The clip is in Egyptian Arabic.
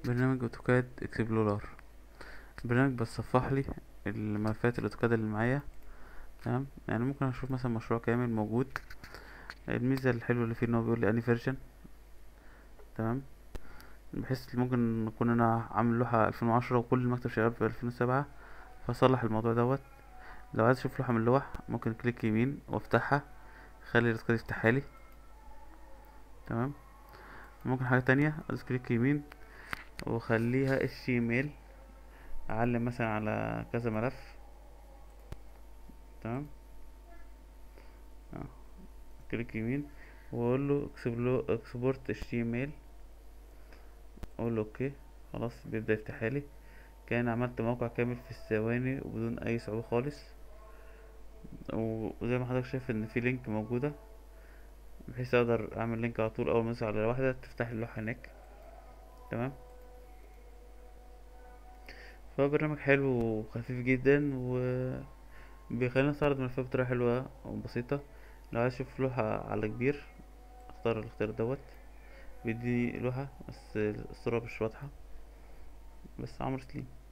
برنامج اوتوكاد اكسبلورر البرنامج بيصفح لي الملفات الاوتوكاد اللي معايا تمام يعني ممكن اشوف مثلا مشروع كامل موجود الميزه الحلوه اللي فيه ان هو بيقول لي اني فيرجن تمام بحيث ممكن اكون انا عامل لوحه 2010 وكل المكتب شغال في 2007 فاصلح الموضوع دوت لو عايز اشوف لوحه من اللوح ممكن كليك يمين وافتحها خلي الاوتوكاد يفتحها لي تمام ممكن حاجه تانية ادوس كليك يمين واخليها اتش ايميل اعلم مثلا على كذا ملف تمام اه كليك يمين واقول له اكسبورت اتش تي ام ال اقول له اوكي خلاص بيبدا يفتحها لي كان عملت موقع كامل في الثواني وبدون اي صعوبه خالص وزي ما حضرتك شايف ان في لينك موجوده بحيث اقدر اعمل لينك على طول اول ما ادوس على واحده تفتح اللوحه هناك تمام فهو برنامج حلو وخفيف جدا و بيخلينا نستعرض ملفات بطريقة حلوة وبسيطة لو عايز اشوف لوحة على كبير اختار الاختيار دوت بيديني لوحة بس الصورة مش واضحة بس عمرو سليم